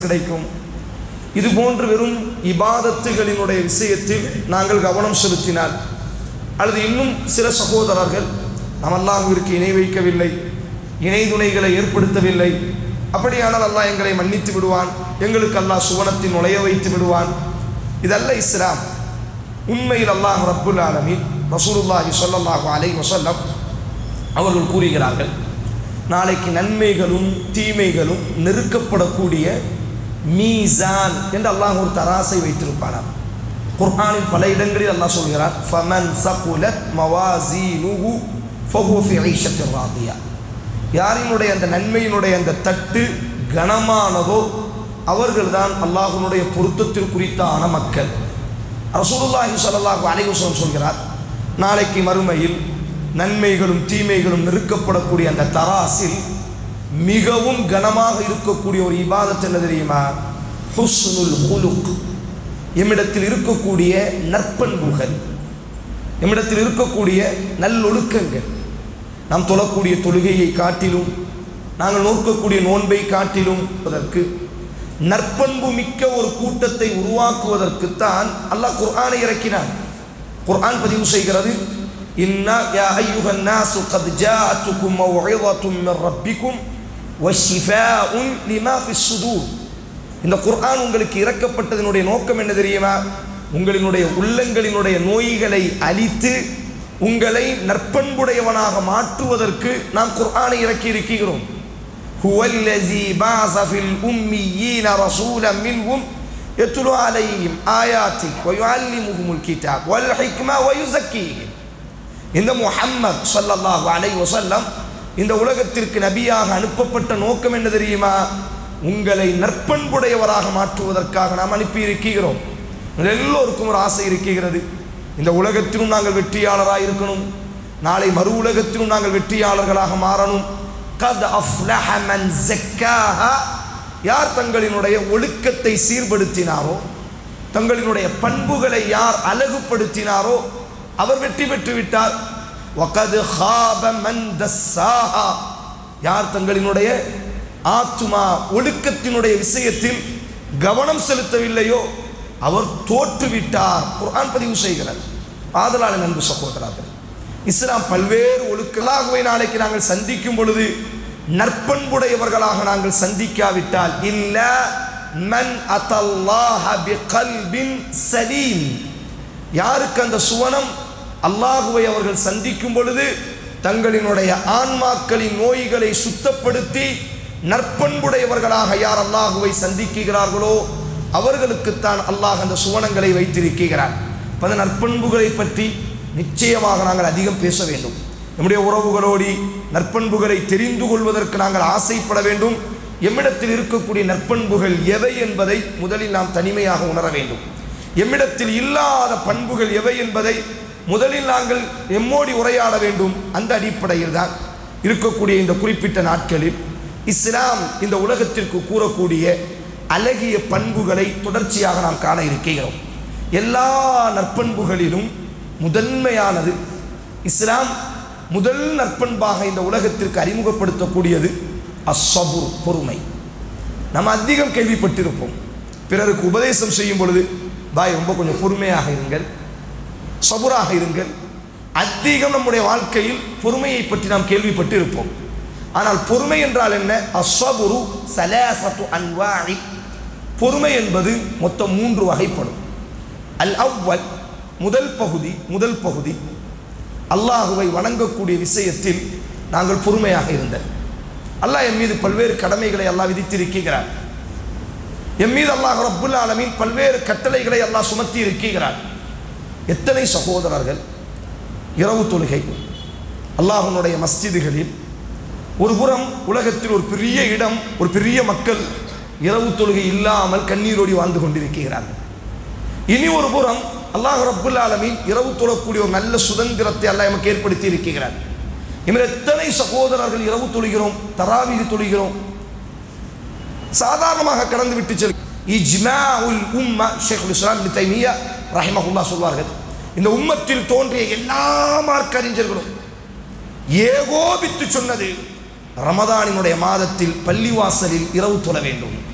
கிடைக்கும் இது போன்று வெறும் இபாதத்துகளினுடைய விஷயத்தில் நாங்கள் கவனம் செலுத்தினால் அல்லது இன்னும் சில சகோதரர்கள் நாம் அல்லாஹ்விற்கு இணை வைக்கவில்லை இணை துணைகளை ஏற்படுத்தவில்லை அப்படியானால் அல்லாஹ் எங்களை மன்னித்து விடுவான் எங்களுக்கு அல்லாஹ் சுவனத்தில் நுழைய வைத்து விடுவான் இதல்ல இஸ்லாம் உண்மையில் அல்லாஹ் ரப்புல் ஆலமீன் ரசூலுல்லாஹி ஸல்லல்லாஹு அலைஹி வஸல்லம் அவர்கள் கூறுகிறார்கள் நாளைக்கு நன்மைகளும் தீமைகளும் நெருக்கப்படக்கூடிய மீசான் என்று அல்லாஹ் ஒரு தராசை வைத்திருப்பானாம் குர்ஆனில் பல இடங்களில் அல்லாஹ் சொல்கிறார் ஃபமன் சகுலத் மவாசீனுஹு ஃபஹுவ ஃபி ஐஷத்தின் ராதியா யாரினுடைய அந்த நன்மையினுடைய அந்த தட்டு கனமானதோ அவர்கள்தான் அல்லாஹ்வினுடைய பொருத்தத்தில் குறித்தான மக்கள் ரசூலுல்லாஹி ஸல்லல்லாஹு அலைஹி வஸல்லம் சொல்கிறார் நாளைக்கு மறுமையில் நன்மைகளும் தீமைகளும் நெருக்கப்படக்கூடிய அந்த தராசில் மிகவும் கனமாக இருக்கக்கூடிய ஒரு இபாதத் என்ன தெரியுமா ஹுஸ்னுல் ஹுலுக் எம்மிடத்தில் இருக்கக்கூடிய நற்பண்புகள் எம்மிடத்தில் இருக்கக்கூடிய நல்லொழுக்கங்கள் நாம் தொழக்கூடிய தொழுகையை காட்டிலும் நாங்கள் நோக்கக்கூடிய நோன்பை காட்டிலும் அதற்கு நற்பண்பு மிக்க ஒரு கூட்டத்தை உருவாக்குவதற்குத்தான் அல்லாஹ் குர்ஆனை இறக்கினான் குர்ஆன் பதிவு செய்கிறது இன்னா யா ஐயுஹன் நாசு கத் ஜாஅத்துக்கும் மவ்இظத்தும் மின் ரப்பிக்கும் வஷிஃபாஉன் லிமா ஃபிஸ் சுதூர் இந்த குர்ஆன் உங்களுக்கு இறக்கப்பட்டதனுடைய நோக்கம் என்ன தெரியுமா உங்களினுடைய உள்ளங்களினுடைய நோய்களை அழித்து உங்களை நற்பண்புடையவனாக மாற்றுவதற்கு நாம் குர்ஆனை இறக்கி இருக்கிறோம் هو الذي بعث في الأميين رسولا منهم يتلو عليهم آياتك ويعلمهم الكتاب والحكمة ويزكيهم இந்த முஹம்மத் ஸல்லல்லாஹு அலைஹி வஸல்லம் இந்த உலகத்திற்கு நபியாக அனுப்பப்பட்ட நோக்கம் என்ன தெரியுமா உங்களை நற்பண்புடையவராக மாற்றுவதற்காக நாம் அனுப்பி இருக்கிறோம் எல்லோருக்கும் ஒரு ஆசை இருக்கிறது இந்த உலகத்திலும் நாங்கள் வெற்றியாளராக இருக்கணும் நாளை மறு உலகத்திலும் நாங்கள் வெற்றியாளர்களாக மாறணும் கத் அஃப்லஹ மன் ஜக்காஹா யார் தங்களினுடைய ஒழுக்கத்தை சீர்படுத்தினாரோ தங்களினுடைய பண்புகளை யார் அழகுபடுத்தினாரோ அவர் வெற்றி பெற்று விட்டார் வகது ஹாப மன் தஸ்ஸாஹா யார் தங்களினுடைய ஆத்துமா ஒழுக்கத்தினுடைய விஷயத்தில் கவனம் செலுத்தவில்லையோ அவர் தோற்றுவிட்டார் குர்ஆன் பதிவு செய்கிறார் ஆதலான நண்பு சகோதரர்கள் இஸ்லாம் பல்வேறு ஒழுக்கலாகவே நாளைக்கு நாங்கள் சந்திக்கும் பொழுது நற்பண்புடையவர்களாக நாங்கள் சந்திக்காவிட்டால் இல்ல மன் அதல்லாஹ பிகல்பின் சலீம் யாருக்கு அந்த சுவனம் அல்லாஹுவை அவர்கள் சந்திக்கும் பொழுது தங்களினுடைய ஆன்மாக்களின் நோய்களை சுத்தப்படுத்தி நற்பண்புடையவர்களாக யார் அல்லாஹுவை சந்திக்கிறார்களோ அவர்களுக்குத்தான் அல்லாஹ் அந்த சுவனங்களை வைத்திருக்கிறார் அப்ப அந்த நற்பண்புகளை பற்றி நிச்சயமாக நாங்கள் அதிகம் பேச வேண்டும் நம்முடைய உறவுகளோடு நற்பண்புகளை தெரிந்து கொள்வதற்கு நாங்கள் ஆசைப்பட வேண்டும் எம்மிடத்தில் இருக்கக்கூடிய நற்பண்புகள் எவை என்பதை முதலில் நாம் தனிமையாக உணர வேண்டும் எம்மிடத்தில் இல்லாத பண்புகள் எவை என்பதை முதலில் நாங்கள் எம்மோடி உரையாட வேண்டும் அந்த அடிப்படையில் தான் இருக்கக்கூடிய இந்த குறிப்பிட்ட நாட்களில் இஸ்லாம் இந்த உலகத்திற்கு கூறக்கூடிய அழகிய பண்புகளை தொடர்ச்சியாக நாம் காண இருக்கிறோம் எல்லா நற்பண்புகளிலும் முதன்மையானது இஸ்லாம் முதல் நற்பண்பாக இந்த உலகத்திற்கு அறிமுகப்படுத்தக்கூடியது அஸ்ஸபுர் பொறுமை நம்ம அதிகம் கேள்விப்பட்டிருப்போம் பிறருக்கு உபதேசம் செய்யும் பொழுது பாய் ரொம்ப கொஞ்சம் பொறுமையாக இருங்கள் சபுராக இருங்கள் அதிகம் நம்முடைய வாழ்க்கையில் பொறுமையை பற்றி நாம் கேள்விப்பட்டு இருப்போம் ஆனால் பொறுமை என்றால் என்ன அஸ்வபுரு சலாசத்து அன்வாழி பொறுமை என்பது மொத்தம் மூன்று வகைப்படும் அல் அவ்வல் முதல் பகுதி முதல் பகுதி அல்லாஹுவை வணங்கக்கூடிய விஷயத்தில் நாங்கள் பொறுமையாக இருந்தோம் அல்லாஹ் என் மீது பல்வேறு கடமைகளை அல்லாஹ் விதித்திருக்கிறார் என் மீது அல்லாஹ் ரப்புல் ஆலமீன் பல்வேறு கட்டளைகளை அல்லாஹ் சுமத்தி இருக்கிறார் எத்தனை சகோதரர்கள் இரவு தொழுகை அல்லாஹனுடைய மஸ்ஜிதுகளில் ஒரு புறம் உலகத்தில் ஒரு பெரிய இடம் ஒரு பெரிய மக்கள் இரவு தொழுகை இல்லாமல் கண்ணீரோடி வாழ்ந்து கொண்டிருக்கிறார்கள் இனி ஒரு புறம் அல்லாஹ் ரப்புல் ஆலமீன் இரவு தொழக்கூடிய ஒரு நல்ல சுதந்திரத்தை அல்லாஹ் நமக்கு ஏற்படுத்தி இருக்கிறார் இவர் எத்தனை சகோதரர்கள் இரவு தொழுகிறோம் தராவீது தொழுகிறோம் சாதாரணமாக கடந்து விட்டு செல் இஜ்மாஉல் உம்மா ஷேகுல் இஸ்லாம் இப்னு தைமியா ரஹிமஹுல்லா சொல்வார்கள் இந்த உம்மத்தில் தோன்றிய எல்லா மார்க்க அறிஞர்களும் ஏகோபித்து சொன்னது ரமதானினுடைய மாதத்தில் பள்ளிவாசலில் இரவு தொழ வேண்டும்